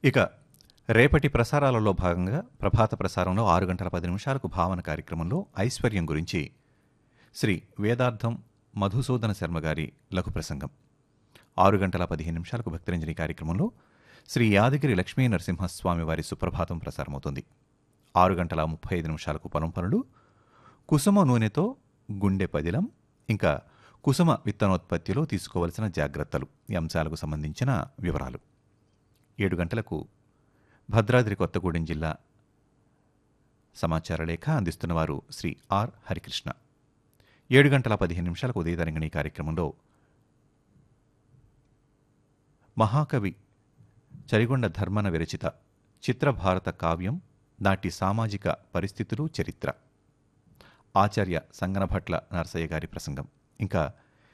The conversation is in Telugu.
ఇక రేపటి ప్రసారాలలో భాగంగా ప్రభాత ప్రసారంలో ఆరు గంటల పది నిమిషాలకు భావన కార్యక్రమంలో ఐశ్వర్యం గురించి శ్రీ వేదార్థం మధుసూదన శర్మ గారి లఘు ప్రసంగం ఆరు గంటల పదిహేను నిమిషాలకు భక్తిరంజని కార్యక్రమంలో శ్రీ యాదగిరి లక్ష్మీ నరసింహస్వామి వారి సుప్రభాతం ప్రసారమవుతుంది ఆరు గంటల ముప్పై ఐదు నిమిషాలకు పొలం పనులు కుసుమ నూనెతో గుండె పదిలం ఇంకా కుసుమ విత్తనోత్పత్తిలో తీసుకోవలసిన జాగ్రత్తలు ఈ అంశాలకు సంబంధించిన వివరాలు ఏడు గంటలకు భద్రాద్రి కొత్తగూడెం జిల్లా సమాచార లేఖ అందిస్తున్నవారు శ్రీ ఆర్ హరికృష్ణ ఏడు గంటల పదిహేను నిమిషాలకు ఉదయతరంగిణి కార్యక్రమంలో మహాకవి చరిగొండ ధర్మన విరచిత చిత్రభారత కావ్యం నాటి సామాజిక పరిస్థితులు చరిత్ర ఆచార్య సంగనభట్ల నరసయ్య గారి ప్రసంగం ఇంకా